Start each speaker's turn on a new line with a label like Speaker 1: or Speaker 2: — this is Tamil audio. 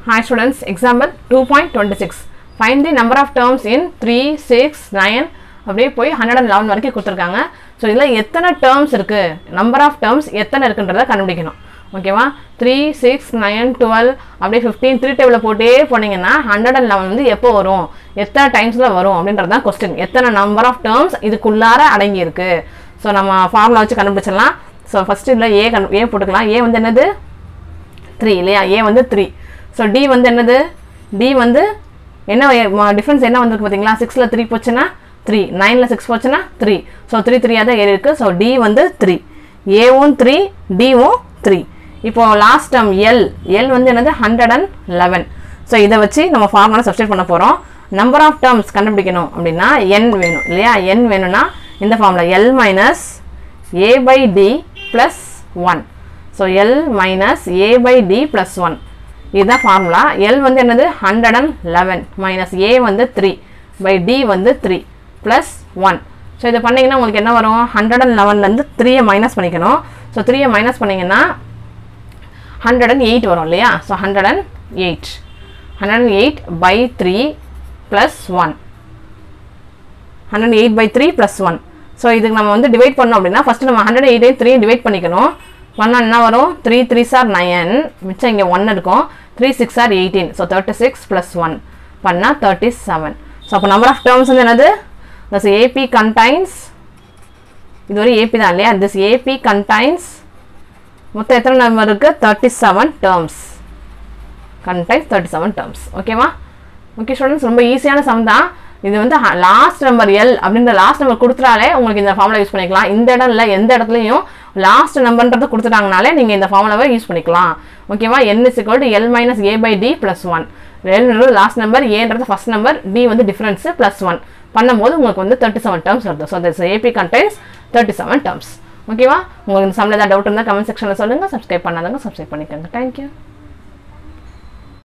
Speaker 1: Hi students, example 2.26. Find the number of terms in 3, 6, 9 அப்படியே போய் ஹண்ட்ரட் அண்ட் லெவன் வரைக்கும் கொடுத்துருக்காங்க ஸோ இதில் எத்தனை டேர்ம்ஸ் இருக்குது நம்பர் ஆஃப் டேர்ம்ஸ் எத்தனை இருக்குன்றதை கண்டுபிடிக்கணும் ஓகேவா த்ரீ சிக்ஸ் நைன் டுவெல் அப்படியே ஃபிஃப்டீன் த்ரீ டேபிளில் போட்டே போனீங்கன்னா ஹண்ட்ரட் அண்ட் லெவன் வந்து எப்போ வரும் எத்தனை டைம்ஸில் வரும் அப்படின்றது தான் கொஸ்டின் எத்தனை நம்பர் ஆஃப் டேர்ம்ஸ் இதுக்குள்ளார அடங்கியிருக்கு ஸோ நம்ம ஃபார்முலா வச்சு கண்டுபிடிச்சிடலாம் ஸோ ஃபஸ்ட்டு இதில் ஏ கண்டு ஏ போட்டுக்கலாம் ஏ வந்து என்னது த்ரீ இல்லையா ஏ வந்து த்ரீ ஸோ டி வந்து என்னது டி வந்து என்ன டிஃப்ரென்ஸ் என்ன வந்திருக்கு பார்த்தீங்களா சிக்ஸில் த்ரீ போச்சுன்னா த்ரீ நைனில் சிக்ஸ் போச்சுன்னா த்ரீ ஸோ த்ரீ த்ரீயாக தான் ஏறி இருக்குது ஸோ டி வந்து த்ரீ ஏவும் த்ரீ டிவும் த்ரீ இப்போ லாஸ்ட் டம் எல் எல் வந்து என்னது ஹண்ட்ரட் அண்ட் லெவன் ஸோ இதை வச்சு நம்ம ஃபார்முலா சப்ஸ்டியூட் பண்ண போகிறோம் நம்பர் ஆஃப் டேர்ம்ஸ் கண்டுபிடிக்கணும் அப்படின்னா என் வேணும் இல்லையா என் வேணும்னா இந்த formula L minus A by D plus one so L minus A by D plus one இதுதான் ஃபார்முலா எல் வந்து என்னது hundred and eleven minus A வந்து த்ரீ பை டி வந்து த்ரீ ப்ளஸ் ஒன் ஸோ இதை பண்ணிங்கன்னா உங்களுக்கு என்ன வரும் ஹண்ட்ரட் அண்ட் லெவன்லேருந்து த்ரீயை மைனஸ் பண்ணிக்கணும் ஸோ த்ரீயை மைனஸ் பண்ணிங்கன்னா ஹண்ட்ரட் அண்ட் எயிட் வரும் இல்லையா so hundred and eight hundred and eight by three plus one hundred eight by three plus one so இதுக்கு நம்ம வந்து டிவைட் பண்ணோம் அப்படின்னா ஃபஸ்ட்டு நம்ம ஹண்ட்ரட் எயிட் த்ரீ டிவைட் பண்ணிக்கணும் பண்ணால் என்ன வரும் த்ரீ த்ரீ சார் நயன் மிச்சம் இங்கே ஒன் இருக்கும் three six are eighteen so thirty six plus one பண்ணால் தேர்ட்டி செவன் ஸோ அப்போ நம்பர் ஆஃப் டேர்ம்ஸ் வந்து என்னது தஸ் ஏபி கண்டைன்ஸ் இது ஒரு ஏபி தான் இல்லையா திஸ் ஏபி கண்டைன்ஸ் மொத்தம் எத்தனை நம்பர் இருக்குது thirty seven terms contains thirty seven terms ஓகேவா ஓகே ஸ்டூடெண்ட்ஸ் ரொம்ப ஈஸியான சம் தான் இது வந்து லாஸ்ட் நம்பர் எல் அப்படின்ற லாஸ்ட் நம்பர் கொடுத்துட்டாலே உங்களுக்கு இந்த ஃபார்முலா யூஸ் பண்ணிக்கலாம் இந்த இடம் இல்லை எந்த இடத்துலையும் லாஸ்ட் நம்பர்ன்றது கொடுத்துட்டாங்கனாலே நீங்கள் இந்த ஃபார்முலாவை யூஸ் பண்ணிக்கலாம் ஓகேவா N is equal to L minus A by D plus one எல்ன்றது லாஸ்ட் நம்பர் ஏன்றது ஃபஸ்ட் நம்பர் டி வந்து டிஃப்ரென்ஸு ப்ளஸ் ஒன் பண்ணும்போது உங்களுக்கு வந்து தேர்ட்டி செவன் டேர்ம்ஸ் வருது so this AP contains thirty seven terms ஓகேவா உங்களுக்கு இந்த சம்மில் ஏதாவது டவுட் இருந்தால் கமெண்ட் செக்ஷனில் சொல்லுங்கள் சப்ஸ்கிரைப் பண்ணாதவங்க சப்ஸ்கிரைப் பண்ணிக்கோங்க தேங்க்யூ